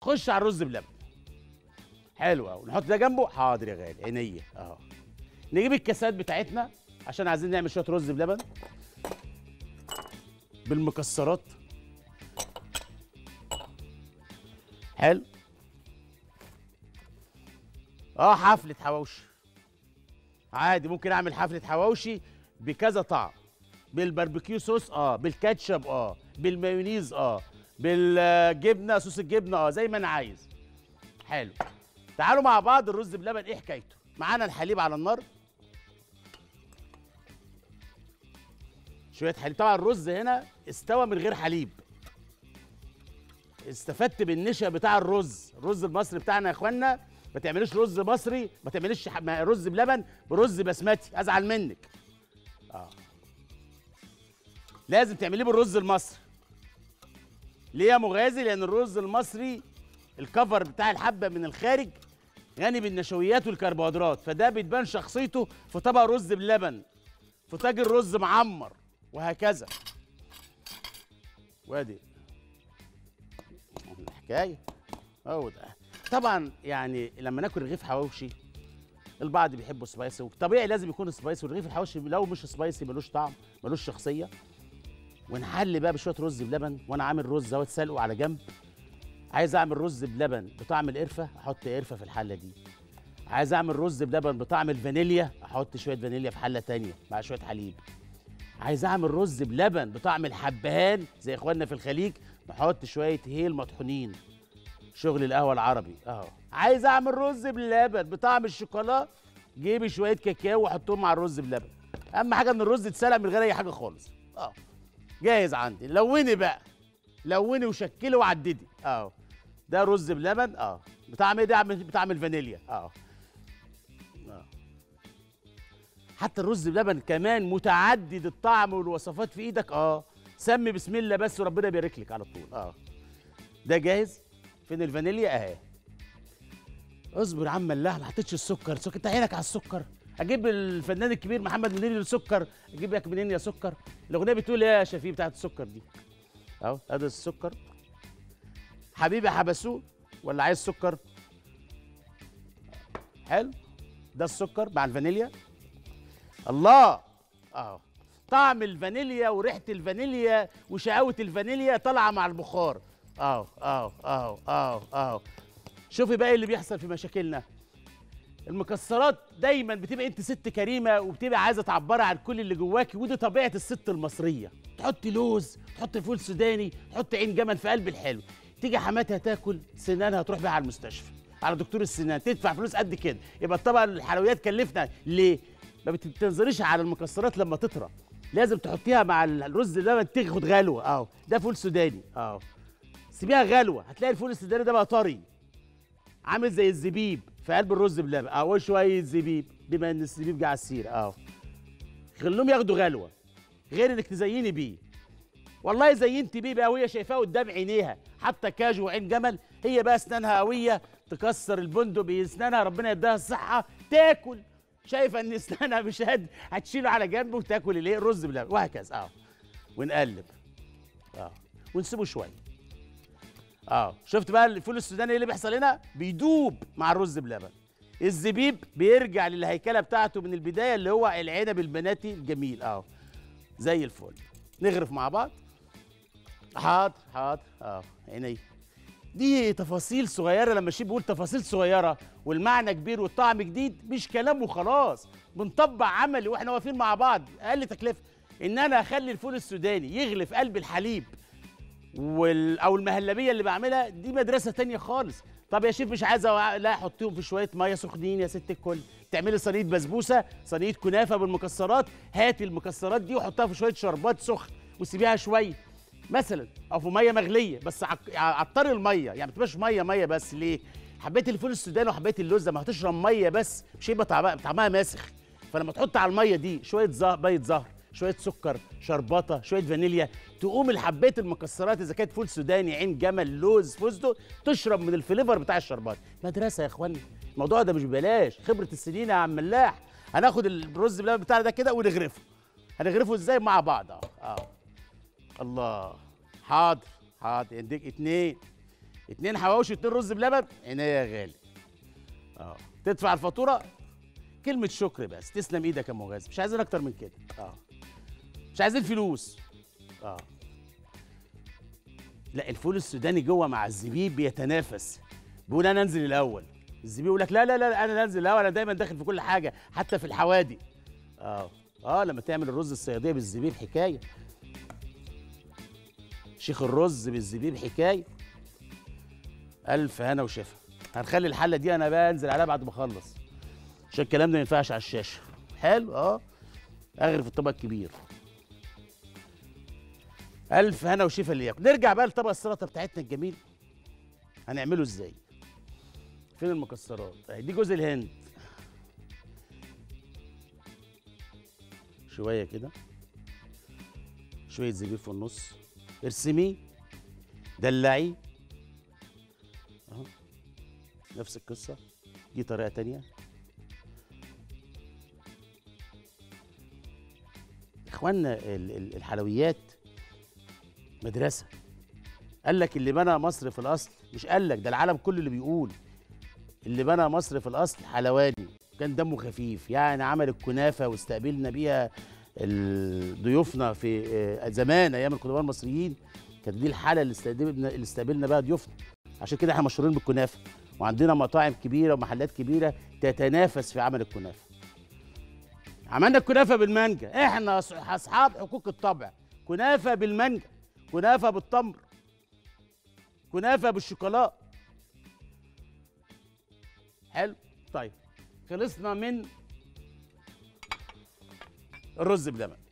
خش على الرز بلبن حلو قوي نحط ده جنبه حاضر يا غالي عينيا اهو نجيب الكاسات بتاعتنا عشان عايزين نعمل شويه رز بلبن بالمكسرات حلو اه حفله حواوشي عادي ممكن اعمل حفله حواوشي بكذا طعم بالباربيكيو صوص اه بالكاتشب اه بالمايونيز اه بالجبنه صوص الجبنه اه زي ما انا عايز حلو تعالوا مع بعض الرز بلبن ايه حكايته معانا الحليب على النار شويه حليب طبعا الرز هنا استوى من غير حليب استفدت بالنشا بتاع الرز الرز المصري بتاعنا يا اخوانا ما تعملوش رز مصري ما تعمليش ح- ما- رز بلبن برز بسمتي ازعل منك اه لازم تعمليه بالرز المصري ليه يا مغازي لان الرز المصري الكفر بتاع الحبه من الخارج غني بالنشويات والكربوهيدرات فده بتبان شخصيته في طبق رز بلبن في طاجن رز معمر وهكذا وادي الحكايه هو ده طبعا يعني لما ناكل رغيف حواوشي البعض بيحبوا سبايسي وطبيعي لازم يكون سبايسي والرغيف الحواوشي لو مش سبايسي ملوش طعم ملوش شخصيه ونحل بقى بشويه رز بلبن وانا عامل رز اهوت سلقه على جنب عايز اعمل رز بلبن بطعم القرفه احط قرفه في الحله دي عايز اعمل رز بلبن بطعم الفانيليا احط شويه فانيليا في حله تانية مع شويه حليب عايز اعمل رز بلبن بطعم الحبهان زي اخواننا في الخليج نحط شويه هيل مطحونين شغل القهوه العربي اهو عايز اعمل رز بلبن بطعم الشوكولا جيبي شويه كاكاو وحطهم مع الرز بلبن اهم حاجه ان الرز يتسلق من غير اي حاجه خالص اه جاهز عندي لوني بقى لوني وشكلي وعددي اه ده رز بلبن اه بطعم ايه ده بطعم الفانيليا اه آه. حتى الرز بلبن كمان متعدد الطعم والوصفات في ايدك اه سمي بسم الله بس وربنا يبارك لك على طول اه ده جاهز فين الفانيليا اهي اصبر يا عم الله ما حطيتش السكر سكر انت عينك على السكر اجيب الفنان الكبير محمد منير السكر اجيب لك منين يا سكر الاغنيه بتقول ايه يا شفيق بتاعت السكر دي اهو ادي السكر حبيبي حبسوه ولا عايز سكر حلو ده السكر مع الفانيليا الله اه طعم الفانيليا وريحه الفانيليا وشقاوه الفانيليا طالعه مع البخار اه اه اه اه اه شوفي بقى إيه اللي بيحصل في مشاكلنا المكسرات دايما بتبقى انت ست كريمه وبتبقى عايزه تعبري عن كل اللي جواكي ودي طبيعه الست المصريه تحطي لوز تحطي فول سوداني تحطي عين جمل في قلب الحلو تيجي حماتها تاكل سنانها تروح بيها على المستشفى على دكتور السنان تدفع فلوس قد كده يبقى طبعا الحلويات كلفنا ليه ما بت- بتنظريش على المكسرات لما تطرى لازم تحطيها مع الرز ده تاخد غلوه اهو ده فول سوداني اهو سيبيها غلوه هتلاقي الفول السوداني ده بقى طري عامل زي الزبيب في قلب الرز بلبن اهو شويه زبيب بما ان الزبيب جه على السيره اهو خليهم ياخدوا غلوه غير انك تزيني بيه والله زينت بيه بقى وهي شايفاه قدام عينيها حتى كاجو وعين جمل هي بقى اسنانها قويه تكسر البندق باسنانها ربنا يديها الصحه تاكل شايفه ان اسنانها مش هد هتشيله على جنب وتاكل الايه الرز بلبن وهكذا اه ونقلب اه ونسيبه شويه اه شفت بقى الفول السوداني إيه اللي بيحصل هنا بيدوب مع الرز بلبن الزبيب بيرجع للهيكله بتاعته من البدايه اللي هو العنب البناتي الجميل اه زي الفل نغرف مع بعض حاضر حاضر اه عيني دي تفاصيل صغيره لما شيء بيقول تفاصيل صغيره والمعنى كبير والطعم جديد مش كلام وخلاص بنطبق عملي واحنا واقفين مع بعض اقل تكلفه ان انا اخلي الفول السوداني يغلي في قلب الحليب وال... او المهلبيه اللي بعملها دي مدرسه تانية خالص طب يا شيف مش عايزه لا حطيهم في شويه ميه سخنين يا ست الكل تعملي صينيه بسبوسه صينيه كنافه بالمكسرات هاتي المكسرات دي وحطها في شويه شربات سخن وسيبيها شويه مثلا او في ميه مغليه بس عك- عطري الميه يعني ما تبقاش ميه ميه بس ليه حبيت الفول السوداني وحبيت اللوز لما هتشرب ميه بس مش هيبقى طعمها طعمها ماسخ فلما تحط على الميه دي شويه زهر بيض زهر شويه سكر شربطه شويه فانيليا تقوم الحبات المكسرات اذا كانت فول سوداني عين جمل لوز فستق تشرب من الفليفر بتاع الشربات مدرسه يا اخوانا الموضوع ده مش ببلاش خبره السنين يا عم ملاح هناخد الرز بلبن بتاعنا ده كده ونغرفه هنغرفه ازاي مع بعض اه اه الله حاضر حاضر اديك اتنين اتنين حواوشي اتنين رز بلبن عينيا يا غالي اه تدفع الفاتوره كلمه شكر بس تسلم ايدك يا مغازي مش عايزين اكتر من كده اه مش عايزين فلوس اه لا الفول السوداني جوه مع الزبيب بيتنافس بيقول انا انزل الاول الزبيب يقول لك لا لا لا انا انزل الاول انا دايما داخل في كل حاجه حتى في الحوادق اه اه لما تعمل الرز الصياديه بالزبيب حكايه شيخ الرز بالزبيب حكايه الف هنا وشفا هنخلي الحله دي انا بقى انزل عليها بعد ما اخلص عشان الكلام ده ما ينفعش على الشاشه حلو اه اغرف الطبق الكبير الف هنا وشفا اللي ياكل نرجع بقى لطبق السلطه بتاعتنا الجميل هنعمله ازاي فين المكسرات أهي دي جوز الهند شويه كده شويه زبيب في النص ارسميه دلعيه اهو نفس القصه دي طريقه تانية اخوانا ال- ال- الحلويات مدرسه قال لك اللي بنى مصر في الاصل مش قال لك ده العالم كله اللي بيقول اللي بنى مصر في الاصل حلواني كان دمه خفيف يعني عمل الكنافه واستقبلنا بيها ال- ضيوفنا في آه، زمان ايام القدماء المصريين كانت دي الحاله اللي استقبلنا اللي استقبلنا بها ضيوفنا عشان كده احنا مشهورين بالكنافه وعندنا مطاعم كبيره ومحلات كبيره تتنافس في عمل الكنافه عملنا الكنافه بالمانجا احنا أص- اصحاب حقوق الطبع كنافه بالمانجا كنافه بالتمر كنافه بالشوكولاته حلو طيب خلصنا من الرز بلبن